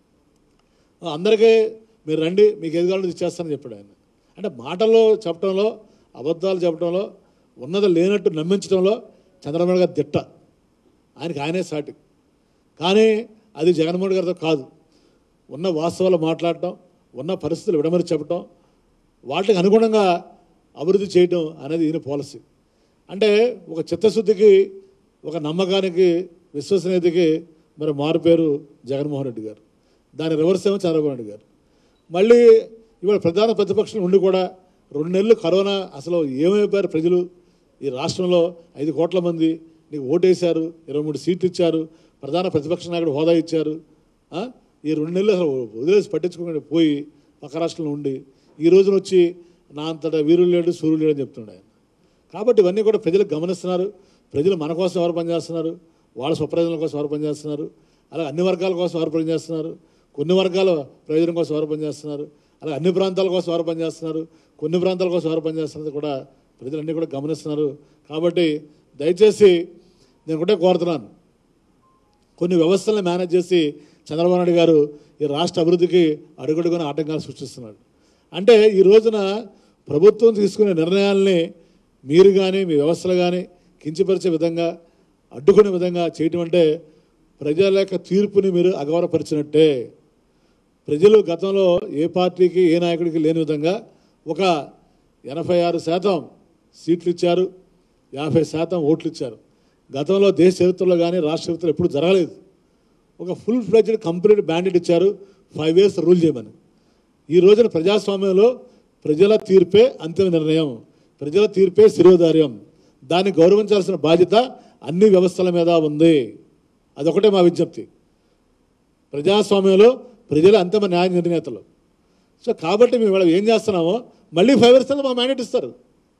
Speaker 1: ఆ, అందరికీ మీరు రండి మీకు ఏది కావాలో ఇచ్చేస్తానని చెప్పాడు ఆయన అంటే మాటల్లో చెప్పడంలో అబద్ధాలు చెప్పడంలో ఉన్నది లేనట్టు నమ్మించడంలో చంద్రబాబు గారు దిట్ట ఆయనకి ఆయనే సాటి కానీ అది జగన్మోహన్ గారితో కాదు ఉన్న వాస్తవాలు మాట్లాడటం ఉన్న పరిస్థితులు విడమరి చెప్పటం వాటికి అనుగుణంగా అభివృద్ధి చేయటం అనేది ఈయన పాలసీ అంటే ఒక చిత్తశుద్ధికి ఒక నమ్మకానికి విశ్వసనీయతకి మరి మారు పేరు జగన్మోహన్ రెడ్డి గారు దాని రివర్స్ ఏమో చంద్రబాబు నాయుడు గారు మళ్ళీ ఇవాళ ప్రధాన ప్రతిపక్షం ఉండి కూడా రెండు నెలలు కరోనా అసలు ఏమైపోయారు ప్రజలు ఈ రాష్ట్రంలో ఐదు కోట్ల మంది నీకు ఓటేశారు ఇరవై మూడు సీట్లు ఇచ్చారు ప్రధాన ప్రతిపక్ష నాయకుడు హోదా ఇచ్చారు ఆ? ఈ రెండు నెలలు అసలు వదిలేసి పట్టించుకోకుండా పోయి పక్క రాష్ట్రంలో ఉండి ఈ రోజున వచ్చి నా అంతటా వీరులు లేడు సూర్యుడు లేడు అని చెప్తున్నాడు ఆయన కాబట్టి ఇవన్నీ కూడా ప్రజలు గమనిస్తున్నారు ప్రజలు మన కోసం ఎవరు పనిచేస్తున్నారు వాళ్ళ స్వప్రయోజనాల కోసం వారు పనిచేస్తున్నారు అలాగే అన్ని వర్గాల కోసం వారు పనిచేస్తున్నారు కొన్ని వర్గాల ప్రయోజనం కోసం వారు పనిచేస్తున్నారు అలాగే అన్ని ప్రాంతాల కోసం వారు పనిచేస్తున్నారు కొన్ని ప్రాంతాల కోసం వారు పనిచేస్తున్నది కూడా ప్రజలన్నీ కూడా గమనిస్తున్నారు కాబట్టి దయచేసి నేను ఒకటే కోరుతున్నాను కొన్ని వ్యవస్థలను మేనేజ్ చేసి చంద్రబాబు నాయుడు గారు ఈ రాష్ట్ర అభివృద్ధికి అడుగడుగున ఆటంకాలు సృష్టిస్తున్నాడు అంటే ఈ రోజున ప్రభుత్వం తీసుకునే నిర్ణయాల్ని మీరు కానీ మీ వ్యవస్థలు కానీ కించపరిచే విధంగా అడ్డుకునే విధంగా చేయటం అంటే ప్రజల యొక్క తీర్పుని మీరు అగౌరవపరిచినట్టే ప్రజలు గతంలో ఏ పార్టీకి ఏ నాయకుడికి లేని విధంగా ఒక ఎనభై ఆరు శాతం సీట్లు ఇచ్చారు యాభై శాతం ఓట్లు ఇచ్చారు గతంలో దేశ చరిత్రలో కానీ రాష్ట్ర చరిత్రలో ఎప్పుడు జరగలేదు ఒక ఫుల్ ఫ్లెడ్జ్డ్ కంప్లీట్ బ్యాండెడ్ ఇచ్చారు ఫైవ్ ఇయర్స్ రూల్ చేయమని ఈ రోజున ప్రజాస్వామ్యంలో ప్రజల తీర్పే అంతిమ నిర్ణయం ప్రజల తీర్పే శిరోధార్యం దాన్ని గౌరవించాల్సిన బాధ్యత అన్ని వ్యవస్థల మీద ఉంది అదొకటే మా విజ్ఞప్తి ప్రజాస్వామ్యంలో ప్రజలు అంతిమ న్యాయ నిర్ణేతలు సో కాబట్టి మేము ఇవాళ ఏం చేస్తున్నామో మళ్ళీ ఫైవ్ ఇయర్స్ తర్వాత మా మ్యాండేట్ ఇస్తారు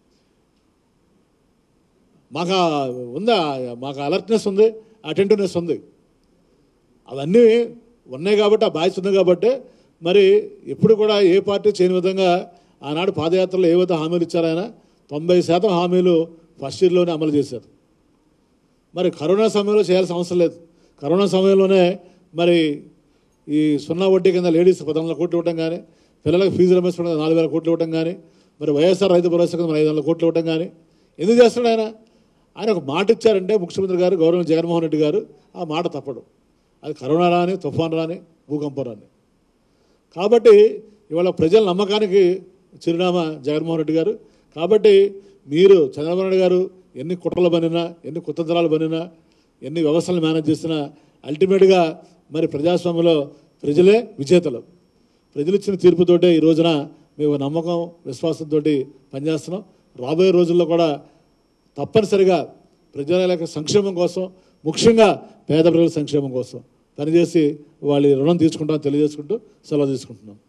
Speaker 1: మాకు ఆ ఉందా మాకు అలర్ట్నెస్ ఉంది అటెంటివ్నెస్ ఉంది అవన్నీ ఉన్నాయి కాబట్టి ఆ బాధ్యత ఉంది కాబట్టి మరి ఎప్పుడు కూడా ఏ పార్టీ చేయని విధంగా ఆనాడు పాదయాత్రలో ఏవైతే హామీలు ఇచ్చారో ఆయన తొంభై శాతం హామీలు ఫస్ట్ ఇయర్లోనే అమలు చేశారు మరి కరోనా సమయంలో చేయాల్సిన అవసరం లేదు కరోనా సమయంలోనే మరి ఈ సున్నా వడ్డీ కింద లేడీస్ పదకొండు వందల కోట్లు ఇవ్వడం కానీ పిల్లలకు ఫీజు రియంబర్స్మెంట్ కింద నాలుగు వేల కోట్లు ఇవ్వడం కానీ మరి వైఎస్ఆర్ రైతు భరోసా కింద మరి ఐదు వందల కోట్లు ఇవ్వడం కానీ ఎందుకు చేస్తున్నాడు ఆయన ఆయన ఒక మాట ఇచ్చారంటే ముఖ్యమంత్రి గారు గౌరవ జగన్మోహన్ రెడ్డి గారు ఆ మాట తప్పడు అది కరోనా రాని తుఫాన్ రాని భూకంపం రాని కాబట్టి ఇవాళ ప్రజల నమ్మకానికి చిరునామా జగన్మోహన్ రెడ్డి గారు కాబట్టి మీరు చంద్రబాబు నాయుడు గారు ఎన్ని కుట్రలు బనినా ఎన్ని కుతంత్రాలు బనినా ఎన్ని వ్యవస్థలు మేనేజ్ చేసినా అల్టిమేట్గా మరి ప్రజాస్వామ్యంలో ప్రజలే విజేతలు ప్రజలు ఇచ్చిన తీర్పుతోటే ఈ రోజున మేము నమ్మకం విశ్వాసంతో పనిచేస్తున్నాం రాబోయే రోజుల్లో కూడా తప్పనిసరిగా ప్రజల యొక్క సంక్షేమం కోసం ముఖ్యంగా పేద ప్రజల సంక్షేమం కోసం పనిచేసి వాళ్ళ రుణం తీసుకుంటాం తెలియజేసుకుంటూ సెలవు తీసుకుంటున్నాం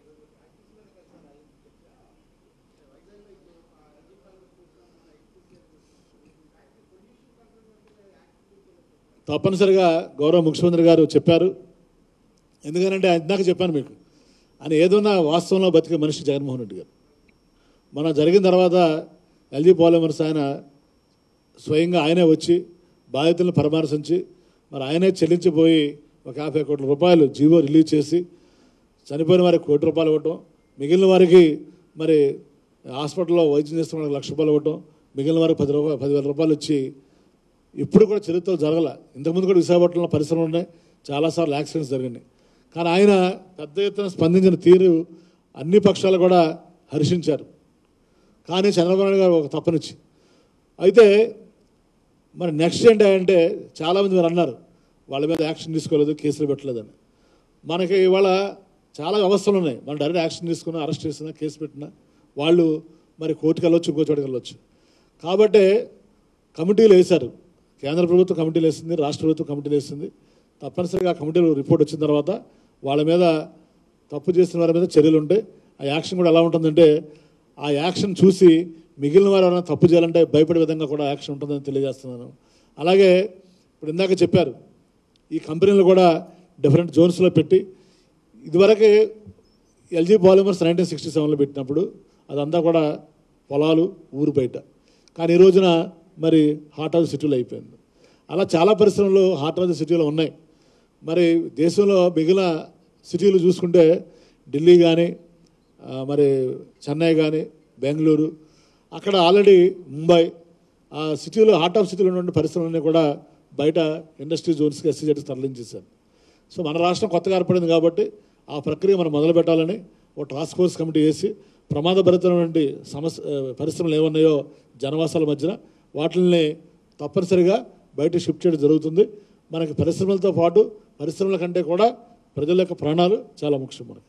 Speaker 1: తప్పనిసరిగా గౌరవ ముఖ్యమంత్రి గారు చెప్పారు ఎందుకంటే ఇందాక చెప్పాను మీకు ఆయన ఏదన్నా వాస్తవంలో బతికే మనిషి జగన్మోహన్ రెడ్డి గారు మన జరిగిన తర్వాత ఎల్జీ పాలిమర్స్ ఆయన స్వయంగా ఆయనే వచ్చి బాధితులను పరామర్శించి మరి ఆయనే చెల్లించిపోయి ఒక యాభై కోట్ల రూపాయలు జీవో రిలీజ్ చేసి చనిపోయిన వారికి కోటి రూపాయలు ఇవ్వటం మిగిలిన వారికి మరి హాస్పిటల్లో వైద్యం చేస్తున్న వాళ్ళకి లక్ష రూపాయలు ఇవ్వటం మిగిలిన వారికి పది రూపాయలు పదివేల రూపాయలు ఇచ్చి ఇప్పుడు కూడా చరిత్రలో జరగల ఇంతకుముందు కూడా విశాఖపట్నంలో పరిశ్రమలు ఉన్నాయి చాలాసార్లు యాక్సిడెంట్స్ జరిగినాయి కానీ ఆయన పెద్ద ఎత్తున స్పందించిన తీరు అన్ని పక్షాలు కూడా హర్షించారు కానీ చంద్రబాబు నాయుడు గారు ఒక తప్పనిచ్చి అయితే మరి నెక్స్ట్ ఏంటి అంటే చాలామంది మీరు అన్నారు వాళ్ళ మీద యాక్షన్ తీసుకోలేదు కేసులు పెట్టలేదని మనకి ఇవాళ చాలా వ్యవస్థలు ఉన్నాయి మనం డైరెక్ట్ యాక్షన్ తీసుకున్నా అరెస్ట్ చేసినా కేసు పెట్టినా వాళ్ళు మరి కోర్టుకు వెళ్ళొచ్చు ఇంకో చోటుకి వెళ్ళొచ్చు కాబట్టి కమిటీలు వేశారు కేంద్ర ప్రభుత్వం కమిటీలు వేసింది రాష్ట్ర ప్రభుత్వం కమిటీలు వేసింది తప్పనిసరిగా ఆ కమిటీలు రిపోర్ట్ వచ్చిన తర్వాత వాళ్ళ మీద తప్పు చేసిన వారి మీద చర్యలు ఉంటాయి ఆ యాక్షన్ కూడా ఎలా ఉంటుందంటే ఆ యాక్షన్ చూసి మిగిలిన వారు ఎవరైనా తప్పు చేయాలంటే భయపడే విధంగా కూడా యాక్షన్ ఉంటుందని తెలియజేస్తున్నాను అలాగే ఇప్పుడు ఇందాక చెప్పారు ఈ కంపెనీలు కూడా డిఫరెంట్ జోన్స్లో పెట్టి ఇదివరకు ఎల్జీ పాలిమర్స్ నైన్టీన్ సిక్స్టీ సెవెన్లో పెట్టినప్పుడు అదంతా కూడా పొలాలు ఊరు బయట కానీ ఈ రోజున మరి హార్ట్ ఆఫ్ ది సిటీలో అయిపోయింది అలా చాలా పరిశ్రమలు హార్ట్ ఆఫ్ ది సిటీలో ఉన్నాయి మరి దేశంలో మిగిలిన సిటీలు చూసుకుంటే ఢిల్లీ కానీ ఆ, మరి చెన్నై కానీ బెంగళూరు అక్కడ ఆల్రెడీ ముంబై ఆ సిటీలో హార్ట్ ఆఫ్ సిటీలో ఉన్న పరిశ్రమలన్నీ కూడా బయట ఇండస్ట్రీ జోన్స్కి ఎస్సీజెడ్ తరలించేశారు సో మన రాష్ట్రం కొత్తగా ఏర్పడింది కాబట్టి ఆ ప్రక్రియ మనం మొదలు పెట్టాలని ఒక టాస్క్ ఫోర్స్ కమిటీ వేసి ప్రమాదభరితమైనటువంటి సమస్య ఆ, పరిశ్రమలు ఏమున్నాయో జనవాసాల మధ్యన వాటిని తప్పనిసరిగా బయట షిఫ్ట్ చేయడం జరుగుతుంది మనకి పరిశ్రమలతో పాటు పరిశ్రమల కంటే కూడా ప్రజల యొక్క ప్రాణాలు చాలా ముఖ్యం మనకి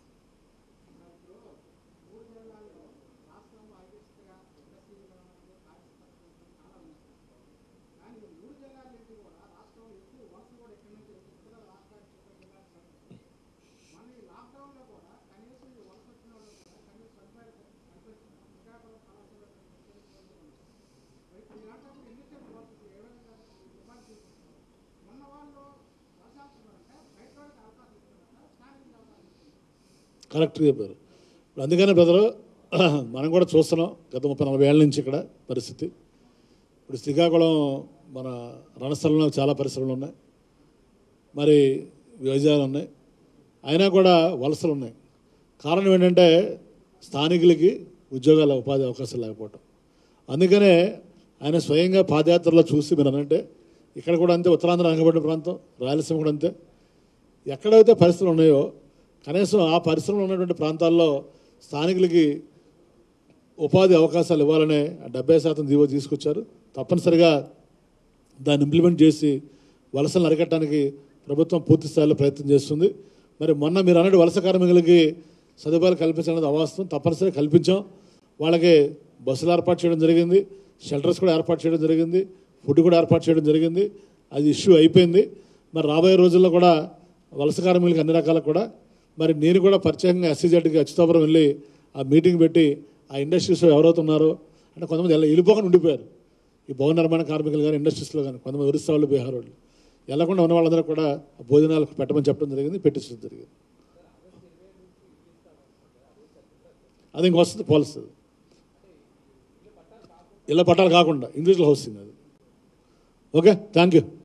Speaker 1: కరెక్ట్గా చెప్పారు ఇప్పుడు అందుకనే బ్రదరు మనం కూడా చూస్తున్నాం గత ముప్పై నలభై ఏళ్ళ నుంచి ఇక్కడ పరిస్థితి ఇప్పుడు శ్రీకాకుళం మన రణస్థలంలో చాలా పరిశ్రమలు ఉన్నాయి మరి వ్యవసాయాలు ఉన్నాయి అయినా కూడా వలసలు ఉన్నాయి కారణం ఏంటంటే స్థానికులకి ఉద్యోగాల ఉపాధి అవకాశాలు లేకపోవటం అందుకనే ఆయన స్వయంగా పాదయాత్రలో చూసి మీరు అనంటే ఇక్కడ కూడా అంతే ఉత్తరాంధ్ర వెనకబడిన ప్రాంతం రాయలసీమ కూడా అంతే ఎక్కడైతే పరిశ్రమలు ఉన్నాయో కనీసం ఆ పరిశ్రమలు ఉన్నటువంటి ప్రాంతాల్లో స్థానికులకి ఉపాధి అవకాశాలు ఇవ్వాలనే డెబ్బై శాతం జీవో తీసుకొచ్చారు తప్పనిసరిగా దాన్ని ఇంప్లిమెంట్ చేసి వలసలను అరికట్టడానికి ప్రభుత్వం పూర్తి స్థాయిలో ప్రయత్నం చేస్తుంది మరి మొన్న మీరు అన్నట్టు వలస కార్మికులకి సదుపాయాలు కల్పించాలన్నది అవాస్తవం తప్పనిసరిగా కల్పించాం వాళ్ళకి బస్సులు ఏర్పాటు చేయడం జరిగింది షెల్టర్స్ కూడా ఏర్పాటు చేయడం జరిగింది ఫుడ్ కూడా ఏర్పాటు చేయడం జరిగింది అది ఇష్యూ అయిపోయింది మరి రాబోయే రోజుల్లో కూడా వలస కార్మికులకి అన్ని రకాలకు కూడా మరి నేను కూడా ప్రత్యేకంగా ఎస్సీజెడ్కి అచ్యుతాపురం వెళ్ళి ఆ మీటింగ్ పెట్టి ఆ ఇండస్ట్రీస్లో ఎవరైతే ఉన్నారో అంటే కొంతమంది ఎలా వెళ్ళిపోకుండా ఉండిపోయారు ఈ భవన నిర్మాణ కార్మికులు కానీ ఇండస్ట్రీస్లో కానీ కొంతమంది ఒరిస్సా వాళ్ళు బీహార్ వాళ్ళు వెళ్ళకుండా ఉన్న వాళ్ళందరూ కూడా భోజనాలు పెట్టమని చెప్పడం జరిగింది పెట్టించడం జరిగింది అది ఇంక వస్తుంది పాలసీ ఇళ్ళ పట్టాలు కాకుండా ఇండివిజువల్ హౌసింగ్ అది ఓకే థ్యాంక్ యూ